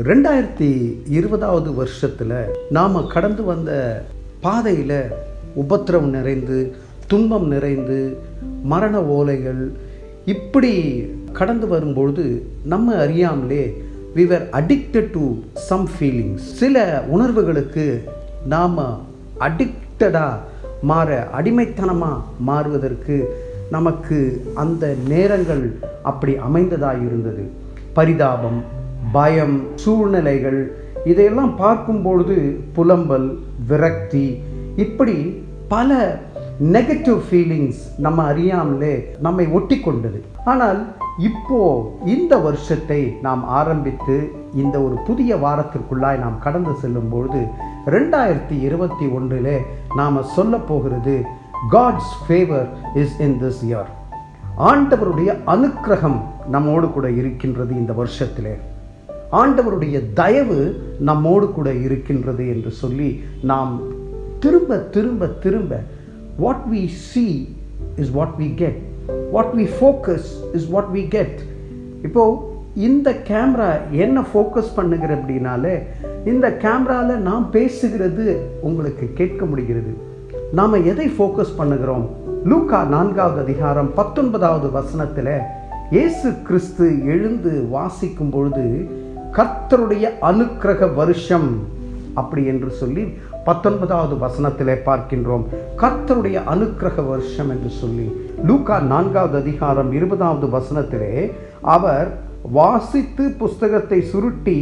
ரெண்டாயிரத்தி இருபதாவது வருஷத்தில் நாம் கடந்து வந்த பாதையில் உபத்திரவம் நிறைந்து துன்பம் நிறைந்து மரண ஓலைகள் இப்படி கடந்து வரும்பொழுது நம்ம அறியாமலே we were addicted to some feelings சில உணர்வுகளுக்கு நாம் அடிக்டடாக மாற அடிமைத்தனமாக மாறுவதற்கு நமக்கு அந்த நேரங்கள் அப்படி அமைந்ததாக இருந்தது பரிதாபம் பயம் சூழ்நிலைகள் இதையெல்லாம் பார்க்கும்பொழுது புலம்பல் விரக்தி இப்படி பல நெகட்டிவ் ஃபீலிங்ஸ் நம்ம அறியாமலே நம்மை ஒட்டி கொண்டது ஆனால் இப்போ இந்த வருஷத்தை நாம் ஆரம்பித்து இந்த ஒரு புதிய வாரத்திற்குள்ளாய் நாம் கடந்து செல்லும் பொழுது ரெண்டாயிரத்தி இருபத்தி ஒன்றிலே நாம் சொல்ல போகிறது God's favour is in this year ஆண்டவருடைய அனுக்கிரகம் நம்மோடு கூட இருக்கின்றது இந்த வருஷத்திலே ஆண்டவருடைய தயவு நம்மோடு கூட இருக்கின்றது என்று சொல்லி நாம் திரும்ப திரும்ப திரும்ப what we see is what we get what we focus is what we get இப்போ இந்த கேமரா என்ன ஃபோக்கஸ் பண்ணுகிற அப்படின்னாலே இந்த கேமராவில் நாம் பேசுகிறது உங்களுக்கு கேட்க முடிகிறது நாம் எதை ஃபோக்கஸ் பண்ணுகிறோம் லூக்கா நான்காவது அதிகாரம் பத்தொன்பதாவது வசனத்தில் இயேசு கிறிஸ்து எழுந்து வாசிக்கும் பொழுது கர்த்தருடைய அனுக்கிரக வருஷம் அப்படி என்று சொல்லி பத்தொன்பதாவது வசனத்திலே பார்க்கின்றோம் கர்த்தருடைய அனுக்கிரக வருஷம் என்று சொல்லி லூக்கா நான்காவது அதிகாரம் இருபதாவது வசனத்திலே அவர் வாசித்து புஸ்தகத்தை சுருட்டி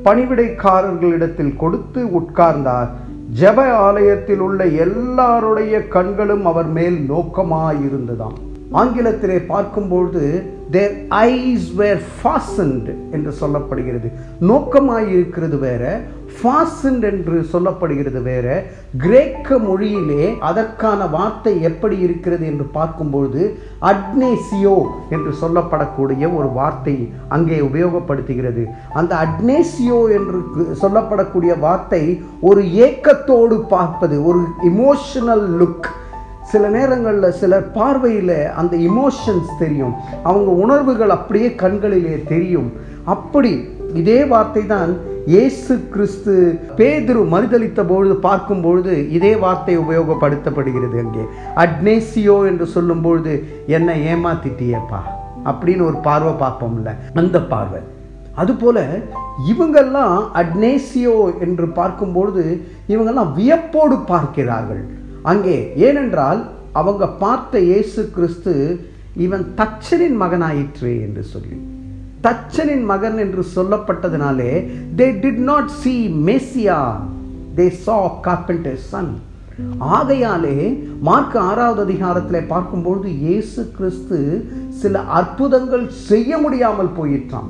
பணிவிடைக்காரர்களிடத்தில் கொடுத்து உட்கார்ந்தார் ஜெப ஆலயத்தில் உள்ள எல்லாருடைய கண்களும் அவர் மேல் நோக்கமாயிருந்ததாம் ஆங்கிலத்திலே பார்க்கும்பொழுது தேர் ஐஸ் வேர் ஃபாசன்ட் என்று சொல்லப்படுகிறது நோக்கமாயிருக்கிறது வேற ஃபாசன்ட் என்று சொல்லப்படுகிறது வேற கிரேக்க மொழியிலே அதற்கான வார்த்தை எப்படி இருக்கிறது என்று பார்க்கும்பொழுது அட்னேசியோ என்று சொல்லப்படக்கூடிய ஒரு வார்த்தை அங்கே உபயோகப்படுத்துகிறது அந்த அட்னேசியோ என்று சொல்லப்படக்கூடிய வார்த்தை ஒரு ஏக்கத்தோடு பார்ப்பது ஒரு இமோஷனல் லுக் சில நேரங்களில் சிலர் பார்வையில் அந்த இமோஷன்ஸ் தெரியும் அவங்க உணர்வுகள் அப்படியே கண்களிலே தெரியும் அப்படி இதே வார்த்தை தான் இயேசு கிறிஸ்து பேதுரு மறுதளித்த பொழுது பார்க்கும் பொழுது இதே வார்த்தை உபயோகப்படுத்தப்படுகிறது அங்கே அட்னேசியோ என்று சொல்லும் பொழுது என்னை ஏமாத்திட்டியப்பா அப்படின்னு ஒரு பார்வை பார்ப்போம்ல அந்த பார்வை அதுபோல இவங்கெல்லாம் அட்னேசியோ என்று பார்க்கும்பொழுது இவங்கெல்லாம் வியப்போடு பார்க்கிறார்கள் அங்கே ஏனென்றால் அவங்க பார்த்த இயேசு கிறிஸ்து இவன் தச்சனின் மகனாயிற்றே என்று சொல்லி தச்சனின் மகன் என்று சொல்லப்பட்டதினாலே they did not see Messiah they saw carpenter Sun ஆகையாலே மார்க் ஆறாவது அதிகாரத்தில் பார்க்கும்பொழுது இயேசு கிறிஸ்து சில அற்புதங்கள் செய்ய முடியாமல் போயிற்றான்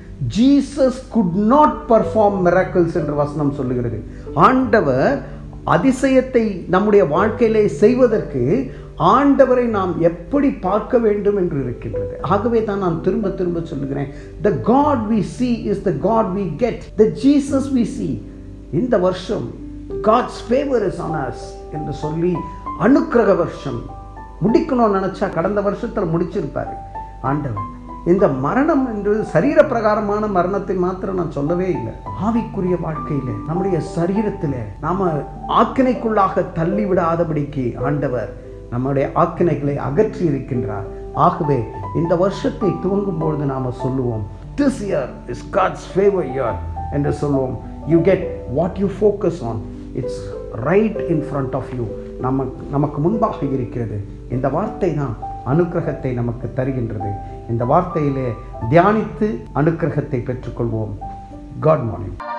Jesus could not perform miracles என்று வசனம் சொல்லுகிறது ஆண்டவர் அதிசயத்தை நம்முடைய வாழ்க்கையிலே செய்வதற்கு ஆண்டவரை நாம் எப்படி பார்க்க வேண்டும் என்று இருக்கின்றது ஆகவே தான் நான் திரும்ப திரும்ப சொல்லுகிறேன் the God we see is the God we get the Jesus we see இந்த வருஷம் God's favour is on us என்று சொல்லி அனுக்கிரக வருஷம் முடிக்கணும்னு நினச்சா கடந்த வருஷத்தில் முடிச்சிருப்பாரு ஆண்டவர் இந்த மரணம் என்று சரீர பிரகாரமான மரணத்தை மாத்திரம் நான் சொல்லவே இல்லை ஆவிக்குரிய வாழ்க்கையில நம்முடைய சரீரத்தில் நாம ஆக்கினைக்குள்ளாக தள்ளி விடாதபடிக்கு ஆண்டவர் நம்முடைய ஆக்கினைகளை அகற்றி இருக்கின்றார் ஆகவே இந்த வருஷத்தை துவங்கும் பொழுது நாம சொல்லுவோம் this year is God's favour year என்று சொல்லுவோம் you get what you focus on it's right in front of you நமக்கு நமக்கு முன்பாக இருக்கிறது இந்த வார்த்தை தான் அனுக்கிரகத்தை நமக்கு தருகின்றது இந்த வார்த்தையிலே தியானித்து அனுக்கிரகத்தை பெற்றுக்கொள்வோம் காட் மார்னிங்